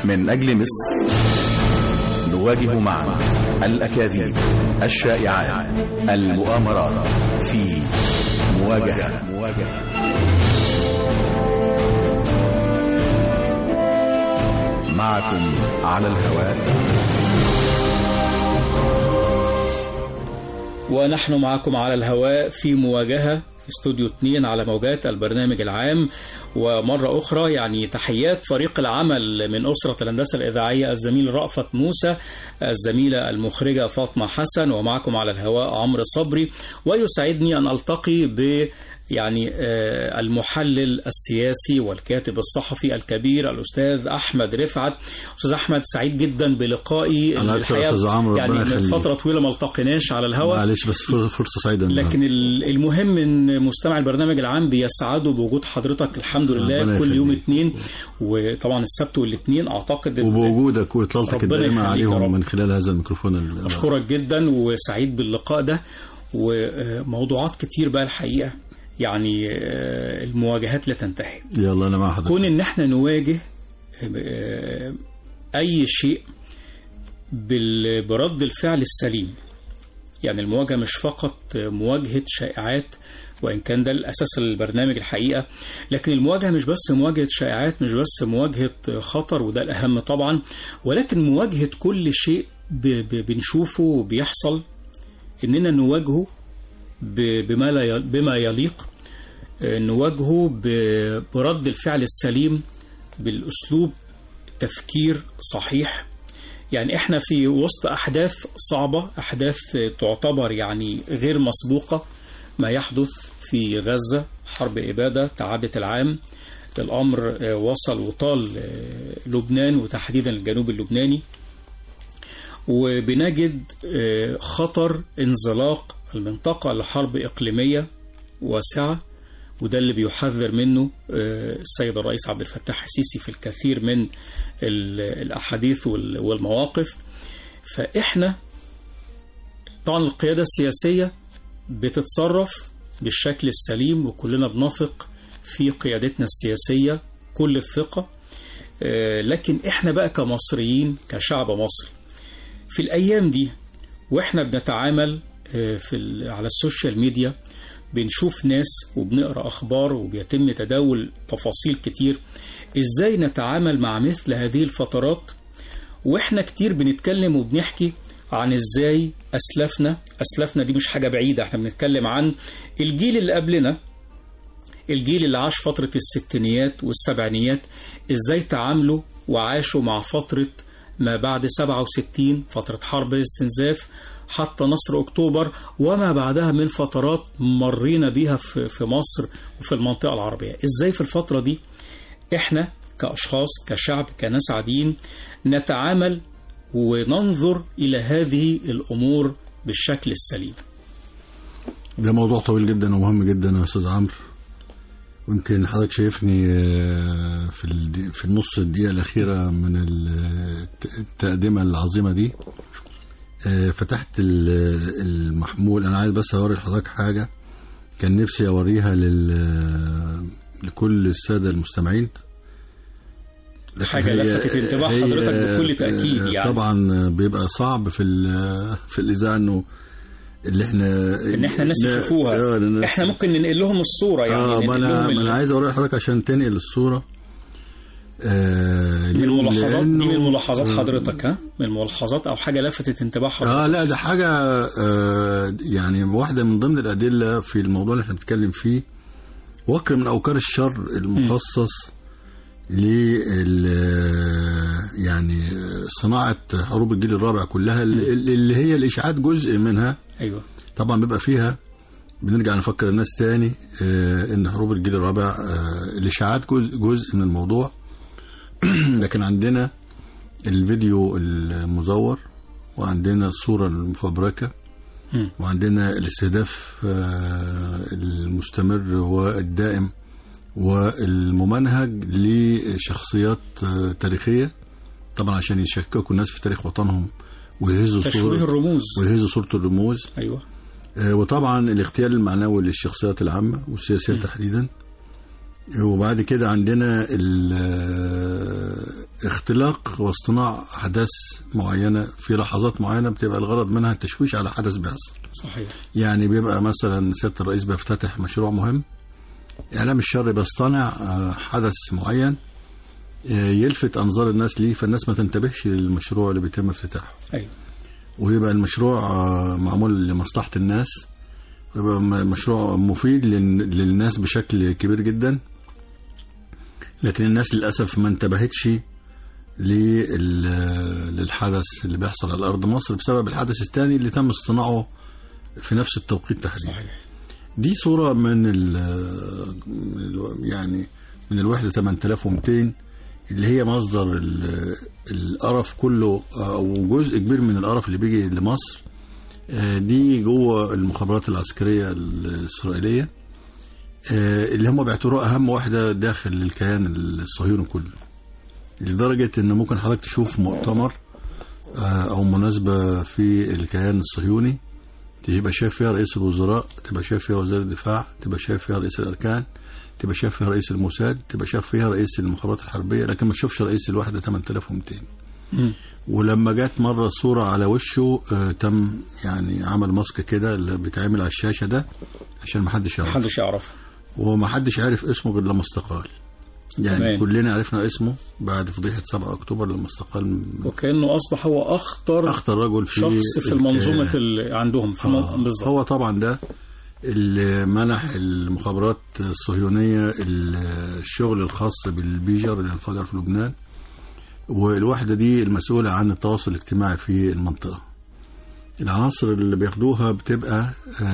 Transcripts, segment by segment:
من أجل مصر نواجه معا الأكاذيب الشائعات المؤامرات في مواجهة مواجهة معكم على الهواء ونحن معكم على الهواء في مواجهة في استوديو 2 على موجات البرنامج العام ومرة أخرى يعني تحيات فريق العمل من أسرة الهندسة الإذاعية الزميل رأفت موسى الزميلة المخرجة فاطمة حسن ومعكم على الهواء عمرو صبري ويسعدني أن ألتقي ب يعني آه، المحلل السياسي والكاتب الصحفي الكبير الأستاذ أحمد رفعت أستاذ أحمد سعيد جدا بلقائي أنا أكثر أستاذ عمرو يعني ربنا من يخليك. فترة طويلة ما التقيناش على الهواء معلش بس فرصة سعيدة لكن ال- المهم ان مستمع البرنامج العام بيسعدوا بوجود حضرتك الحمد لله ربنا كل يوم يخليك. اثنين وطبعا السبت والاثنين اعتقد إن- وبوجودك واطلالتك ربنا الدائمة يخليك يا رب. عليهم من خلال هذا الميكروفون ال- اشكرك جدا وسعيد باللقاء ده وموضوعات كتير بقى الحقيقه يعني آه، المواجهات لا تنتهي يلا أنا مع حضرتك كون ان احنا نواجه آه، اي شيء بال- برد الفعل السليم يعني المواجهه مش فقط مواجهه شائعات وان كان ده الاساس البرنامج الحقيقه لكن المواجهه مش بس مواجهه شائعات مش بس مواجهه خطر وده الاهم طبعا ولكن مواجهه كل شيء ب- ب- بنشوفه بيحصل اننا نواجهه ب- بما لا ي- بما يليق آه، نواجهه ب- برد الفعل السليم بالاسلوب تفكير صحيح يعني احنا في وسط احداث صعبه احداث تعتبر يعني غير مسبوقه ما يحدث في غزه حرب اباده تعدت العام الامر آه، وصل وطال آه، لبنان وتحديدا الجنوب اللبناني وبنجد آه، خطر انزلاق المنطقه لحرب اقليميه واسعه وده اللي بيحذر منه آه، السيد الرئيس عبد الفتاح السيسي في الكثير من ال- الأحاديث وال- والمواقف فإحنا طبعا القيادة السياسية بتتصرف بالشكل السليم وكلنا بنثق في قيادتنا السياسية كل الثقة آه، لكن إحنا بقى كمصريين كشعب مصري في الأيام دي وإحنا بنتعامل آه، في ال- على السوشيال ميديا بنشوف ناس وبنقرا اخبار وبيتم تداول تفاصيل كتير ازاي نتعامل مع مثل هذه الفترات واحنا كتير بنتكلم وبنحكي عن ازاي اسلافنا اسلافنا دي مش حاجه بعيده احنا بنتكلم عن الجيل اللي قبلنا الجيل اللي عاش فترة الستينيات والسبعينيات ازاي تعاملوا وعاشوا مع فترة ما بعد 67 فترة حرب الاستنزاف حتى نصر أكتوبر وما بعدها من فترات مرينا بيها في في مصر وفي المنطقة العربية ازاي في الفترة دي احنا كأشخاص كشعب كناس عاديين نتعامل وننظر إلى هذه الأمور بالشكل السليم ده موضوع طويل جدا ومهم جدا يا أستاذ عمرو ويمكن حضرتك شايفني آه، في الدي- في النص الدقيقة الأخيرة من ال- التقدمة العظيمة دي آه، فتحت ال- المحمول أنا عايز بس أوري لحضرتك حاجة كان نفسي أوريها لل لكل السادة المستمعين لكن حاجة هي- لفتت انتباه هي- حضرتك بكل تأكيد آه، يعني. طبعا بيبقى صعب في ال- في الإذاعة إنه اللي احنا ان احنا الناس لا- يشوفوها آه، الناس- احنا ممكن ننقل لهم الصوره يعني اه ما ننقل انا لهم ما ال- انا عايز اوري لحضرتك عشان تنقل الصوره آه من ليهم الملاحظات دي لأنه- من ملاحظات حضرتك ها من الملاحظات او حاجه لفتت انتباه حضرتك اه لا ده حاجه آه يعني واحده من ضمن الادله في الموضوع اللي احنا بنتكلم فيه وكر من اوكار الشر المخصص لل يعني صناعه حروب الجيل الرابع كلها اللي اللي هي الاشاعات جزء منها ايوه طبعا بيبقى فيها بنرجع نفكر الناس تاني آه، ان حروب الجيل الرابع آه، الاشاعات جزء جزء من الموضوع لكن عندنا الفيديو المزور وعندنا الصورة المفبركة مم. وعندنا الاستهداف آه، المستمر والدائم والممنهج لشخصيات آه، تاريخية طبعا عشان يشككوا الناس في تاريخ وطنهم ويهزوا تشويه صورة الرموز ويهزوا صورة الرموز ايوه آه، وطبعا الاغتيال المعنوي للشخصيات العامة والسياسية تحديدا وبعد كده عندنا ال- اختلاق واصطناع احداث معينه في لحظات معينه بتبقى الغرض منها التشويش على حدث بيحصل صحيح يعني بيبقى مثلا سياده الرئيس بيفتتح مشروع مهم اعلام الشر بيصطنع آه، حدث معين آه، يلفت انظار الناس ليه فالناس ما تنتبهش للمشروع اللي بيتم افتتاحه ايوه ويبقى المشروع آه، معمول لمصلحة الناس ويبقى م- مشروع مفيد لل- للناس بشكل كبير جدا لكن الناس للأسف ما انتبهتش لل- للحدث اللي بيحصل على أرض مصر بسبب الحدث الثاني اللي تم اصطناعه في نفس التوقيت تحديدا صحيح دي صورة من ال من ال- يعني من الوحدة 8200 اللي هي مصدر ال- القرف كله أو جزء كبير من القرف اللي بيجي لمصر آه، دي جوه المخابرات العسكرية الإسرائيلية آه، اللي هم بيعتبروها أهم واحدة داخل الكيان الصهيوني كله لدرجة إن ممكن حضرتك تشوف مؤتمر آه، أو مناسبة في الكيان الصهيوني تبقى شايف فيها رئيس الوزراء تبقى شايف فيها وزير الدفاع تبقى شايف فيها رئيس الأركان تبقى شايف فيها رئيس الموساد تبقى شايف فيها رئيس المخابرات الحربية لكن ما تشوفش رئيس الوحدة 8200 مم. ولما جت مرة صورة على وشه آه تم يعني عمل ماسك كده اللي بيتعمل على الشاشة ده عشان ما حدش يعرف محدش يعرف وما حدش عارف اسمه غير لما استقال يعني تمام. كلنا عرفنا اسمه بعد فضيحة 7 أكتوبر لما استقال وكأنه أصبح هو أخطر أخطر رجل في شخص في المنظومة اللي عندهم في آه، المن- بالظبط هو طبعا ده اللي منح المخابرات الصهيونية الشغل الخاص بالبيجر اللي انفجر في لبنان والوحدة دي المسؤولة عن التواصل الاجتماعي في المنطقة العناصر اللي بياخدوها بتبقى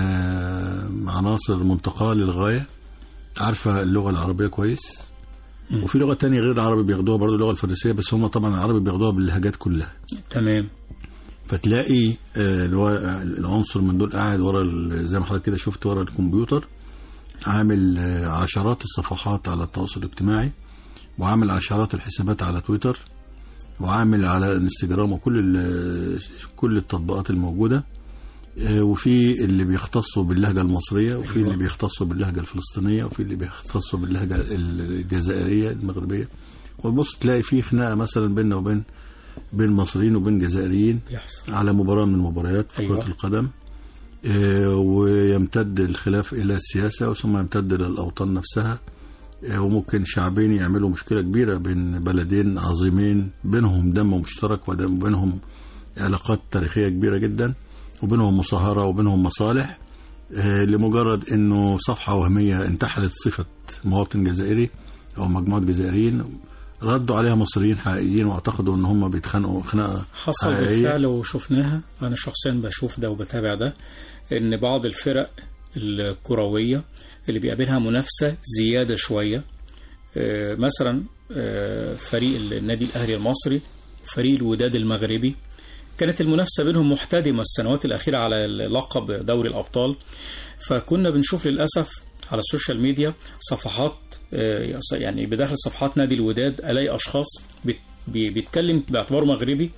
آه، عناصر منتقاة للغاية عارفة اللغة العربية كويس مم. وفي لغة تانية غير العربي بياخدوها برضه اللغة الفارسية بس هم طبعا العربي بياخدوها باللهجات كلها تمام فتلاقي آه، الو- العنصر من دول قاعد ورا ال- زي ما حضرتك كده شفت ورا الكمبيوتر عامل آه، عشرات الصفحات على التواصل الاجتماعي وعامل عشرات الحسابات على تويتر وعامل على الانستجرام وكل ال- كل التطبيقات الموجوده آه، وفي اللي بيختصوا باللهجه المصريه وفي أيوة. اللي بيختصوا باللهجه الفلسطينيه وفي اللي بيختصوا باللهجه الجزائريه المغربيه وتبص تلاقي في خناقه مثلا بيننا وبين بين مصريين وبين جزائريين بيحصل على مباراة من المباريات في أيوة. كرة القدم آه، ويمتد الخلاف إلى السياسة ثم يمتد إلى الأوطان نفسها آه، وممكن شعبين يعملوا مشكلة كبيرة بين بلدين عظيمين بينهم دم مشترك ودم- وبينهم علاقات تاريخية كبيرة جدا وبينهم مصاهرة وبينهم مصالح آه، لمجرد انه صفحة وهمية انتحلت صفة مواطن جزائري او مجموعة جزائريين ردوا عليها مصريين حقيقيين واعتقدوا ان هم بيتخانقوا خناقة حصل حقيقية. بالفعل وشفناها أنا شخصيا بشوف ده وبتابع ده إن بعض الفرق الكروية اللي بيقابلها منافسة زيادة شوية آه، مثلا آه، فريق النادي الأهلي المصري فريق الوداد المغربي كانت المنافسة بينهم محتدمة السنوات الأخيرة على لقب دوري الأبطال فكنا بنشوف للأسف على السوشيال ميديا صفحات آه، يعني بداخل صفحات نادي الوداد ألاقي أشخاص بت- بي- بيتكلم باعتباره مغربي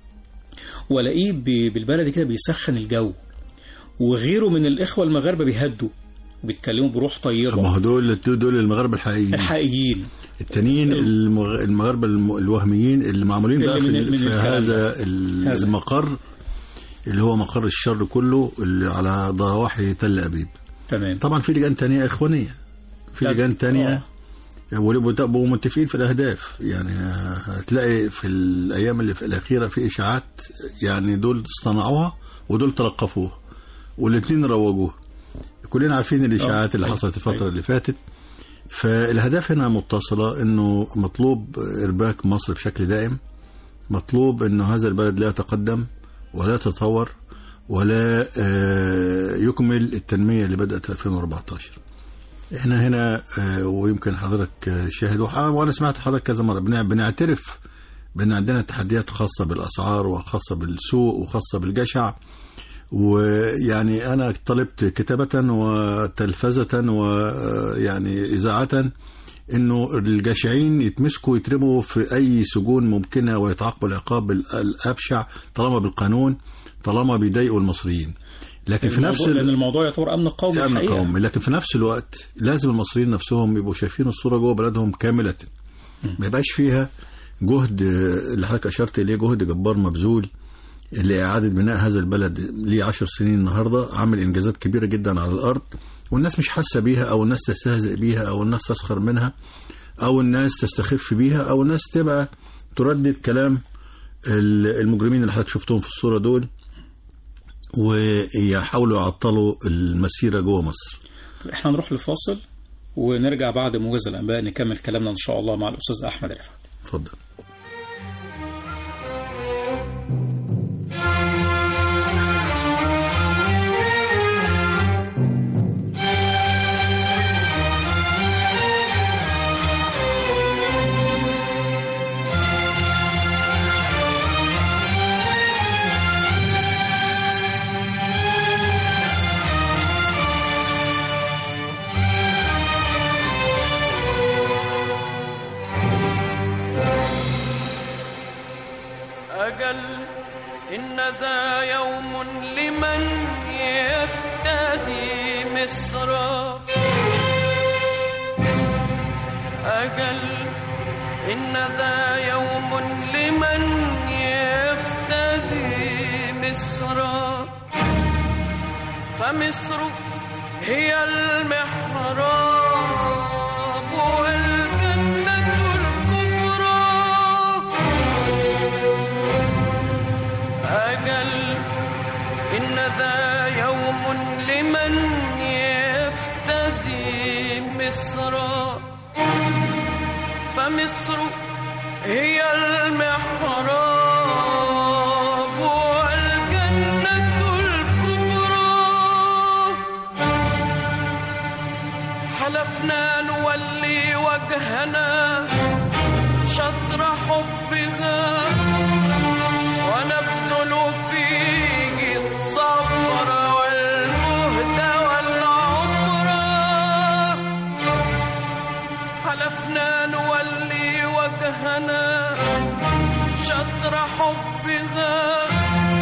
والاقيه ب- بالبلدي كده بيسخن الجو وغيره من الإخوة المغاربة بيهدوا وبيتكلموا بروح ما طيبة هو دول دول المغاربه الحقيقيين الحقيقيين التانيين المغ- المغاربه الم- الوهميين اللي معمولين بقى اللي في, من- من في الكلام هذا ال- هذا. المقر اللي هو مقر الشر كله اللي على ضواحي تل ابيب تمام طبعا في لجان تانية اخوانيه في لا، لجان تانية آه. وبقوا متفقين في الاهداف يعني هتلاقي في الايام اللي في الاخيره في اشاعات يعني دول اصطنعوها ودول تلقفوها والاثنين روجوها كلنا عارفين الاشاعات اللي أيوة. حصلت الفتره أيوة. اللي فاتت فالهدف هنا متصله انه مطلوب ارباك مصر بشكل دائم مطلوب انه هذا البلد لا يتقدم ولا يتطور ولا آه، يكمل التنميه اللي بدات في 2014 احنا هنا آه، ويمكن حضرتك آه، شاهد وح- وانا سمعت حضرتك كذا مره بنع- بنعترف بان عندنا تحديات خاصه بالاسعار وخاصه بالسوق وخاصه بالجشع ويعني انا طلبت كتابه وتلفزه ويعني اذاعه انه الجشعين يتمسكوا يترموا في اي سجون ممكنه ويتعاقبوا العقاب ال- الابشع طالما بالقانون طالما بيضايقوا المصريين لكن في نفس الموضوع- ال- لان الموضوع يعتبر امن قومي أمن الحقيقة. قومي لكن في نفس الوقت لازم المصريين نفسهم يبقوا شايفين الصورة جوه بلدهم كاملة ما يبقاش فيها جهد آه، اللي حضرتك أشرت إليه جهد جبار مبذول لإعادة بناء هذا البلد ليه عشر سنين النهاردة عامل إنجازات كبيرة جدا على الأرض والناس مش حاسة بيها أو الناس تستهزئ بيها أو الناس تسخر منها أو الناس تستخف بيها أو الناس تبقى تردد كلام ال- المجرمين اللي حضرتك شفتهم في الصورة دول ويحاولوا يعطلوا المسيرة جوه مصر احنا نروح لفاصل ونرجع بعد موجز الانباء نكمل كلامنا ان شاء الله مع الاستاذ احمد رفعت اتفضل أجل إن ذا يوم لمن يفتدي مصر أجل إن ذا يوم لمن يفتدي مصر فمصر هي المحراب والجنة الكبرى أجل إن ذا يوم لمن يفتدي مصر فمصر هي المحراب والجنة الكبرى حلفنا نولي وجهنا شطر حبها ونبذل فيه الصبر والجهد والعمر حلفنا نولي وجهنا شطر حبها